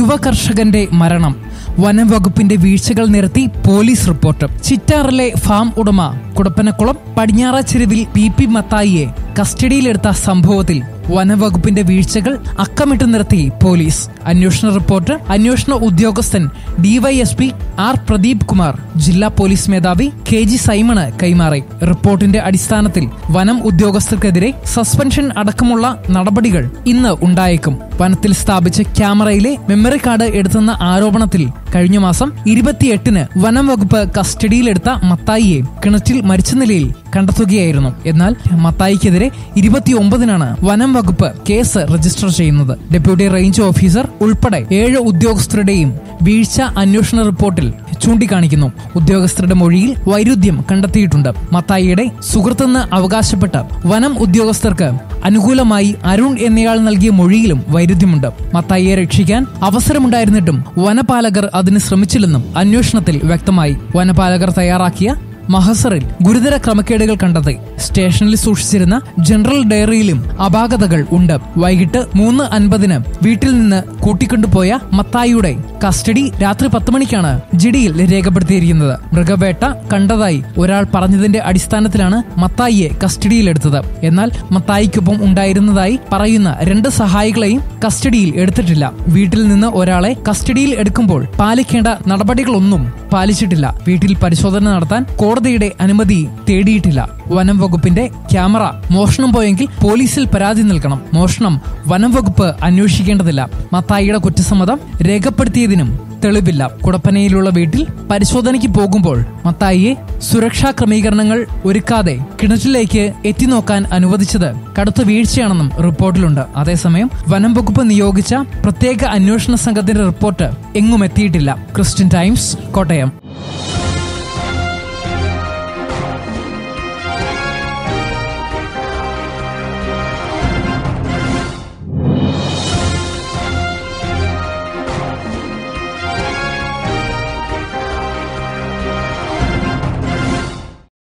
യുവ കർഷകന്റെ മരണം വനം വകുപ്പിന്റെ വീഴ്ചകൾ നിരത്തി പോലീസ് റിപ്പോർട്ട് ചിറ്റാറിലെ ഫാം ഉടമ കുടപ്പനക്കുളം പടിഞ്ഞാറച്ചെരുവിൽ പി പി മത്തായിയെ കസ്റ്റഡിയിലെടുത്ത സംഭവത്തിൽ വനംവകുപ്പിന്റെ വീഴ്ചകൾ അക്കമിട്ട് നിർത്തി പോലീസ് അന്വേഷണ റിപ്പോർട്ട് അന്വേഷണ ഉദ്യോഗസ്ഥൻ ഡിവൈഎസ്പി ആർ പ്രദീപ് കുമാർ ജില്ലാ പോലീസ് മേധാവി കെ ജി സൈമണ് കൈമാറി റിപ്പോർട്ടിന്റെ അടിസ്ഥാനത്തിൽ വനം ഉദ്യോഗസ്ഥർക്കെതിരെ സസ്പെൻഷൻ അടക്കമുള്ള നടപടികൾ ഇന്ന് ഉണ്ടായേക്കും വനത്തിൽ സ്ഥാപിച്ച ക്യാമറയിലെ മെമ്മറി കാർഡ് എടുത്തെന്ന ആരോപണത്തിൽ കഴിഞ്ഞ മാസം ഇരുപത്തിയെട്ടിന് വനം വകുപ്പ് കസ്റ്റഡിയിലെടുത്ത മത്തായിയെ കിണറ്റിൽ മരിച്ച നിലയിൽ കണ്ടെത്തുകയായിരുന്നു എന്നാൽ മത്തായിക്കെതിരെ ഇരുപത്തിയൊമ്പതിനാണ് വനം വകുപ്പ് കേസ് രജിസ്റ്റർ ചെയ്യുന്നത് ഡെപ്യൂട്ടി റേഞ്ച് ഓഫീസർ ഉൾപ്പെടെ ഏഴ് ഉദ്യോഗസ്ഥരുടെയും വീഴ്ച അന്വേഷണ റിപ്പോർട്ടിൽ ചൂണ്ടിക്കാണിക്കുന്നു ഉദ്യോഗസ്ഥരുടെ മൊഴിയിൽ വൈരുദ്ധ്യം കണ്ടെത്തിയിട്ടുണ്ട് മത്തായിയുടെ സുഹൃത്തെന്ന് അവകാശപ്പെട്ട് വനം ഉദ്യോഗസ്ഥർക്ക് അനുകൂലമായി അരുൺ എന്നയാൾ നൽകിയ മൊഴിയിലും വൈരുദ്ധ്യമുണ്ട് മത്തായിയെ രക്ഷിക്കാൻ അവസരമുണ്ടായിരുന്നിട്ടും വനപാലകർ അതിന് ശ്രമിച്ചില്ലെന്നും അന്വേഷണത്തിൽ വ്യക്തമായി വനപാലകർ തയ്യാറാക്കിയ മഹസറിൽ ഗുരുതര ക്രമക്കേടുകൾ കണ്ടെത്തി സ്റ്റേഷനിൽ സൂക്ഷിച്ചിരുന്ന ജനറൽ ഡയറിയിലും അപാകതകൾ ഉണ്ട് വൈകിട്ട് മൂന്ന് അൻപതിന് വീട്ടിൽ നിന്ന് കൂട്ടിക്കൊണ്ടുപോയ മത്തായിയുടെ കസ്റ്റഡി രാത്രി പത്ത് മണിക്കാണ് ജിഡിയിൽ രേഖപ്പെടുത്തിയിരിക്കുന്നത് മൃഗവേട്ട കണ്ടതായി ഒരാൾ പറഞ്ഞതിന്റെ അടിസ്ഥാനത്തിലാണ് മത്തായിയെ കസ്റ്റഡിയിലെടുത്തത് എന്നാൽ മത്തായിക്കൊപ്പം ഉണ്ടായിരുന്നതായി പറയുന്ന രണ്ട് സഹായികളെയും കസ്റ്റഡിയിൽ എടുത്തിട്ടില്ല വീട്ടിൽ നിന്ന് ഒരാളെ കസ്റ്റഡിയിൽ എടുക്കുമ്പോൾ പാലിക്കേണ്ട നടപടികളൊന്നും പാലിച്ചിട്ടില്ല വീട്ടിൽ പരിശോധന നടത്താൻ കോടതിയുടെ അനുമതി തേടിയിട്ടില്ല വനം വകുപ്പിന്റെ ക്യാമറ മോഷണം പോയെങ്കിൽ പോലീസിൽ പരാതി നൽകണം മോഷണം വനം വകുപ്പ് അന്വേഷിക്കേണ്ടതില്ല മത്തായിയുടെ കുറ്റസമ്മതം രേഖപ്പെടുത്തിയതിനും തെളിവില്ല കുടപ്പനയിലുള്ള വീട്ടിൽ പരിശോധനയ്ക്ക് പോകുമ്പോൾ മത്തായിയെ സുരക്ഷാ ക്രമീകരണങ്ങൾ ഒരുക്കാതെ കിണറ്റിലേക്ക് എത്തിനോക്കാൻ അനുവദിച്ചത് കടുത്ത വീഴ്ചയാണെന്നും റിപ്പോർട്ടിലുണ്ട് അതേസമയം വനം വകുപ്പ് നിയോഗിച്ച പ്രത്യേക അന്വേഷണ സംഘത്തിന്റെ റിപ്പോർട്ട് എങ്ങും എത്തിയിട്ടില്ല ക്രിസ്ത്യൻ ടൈംസ് കോട്ടയം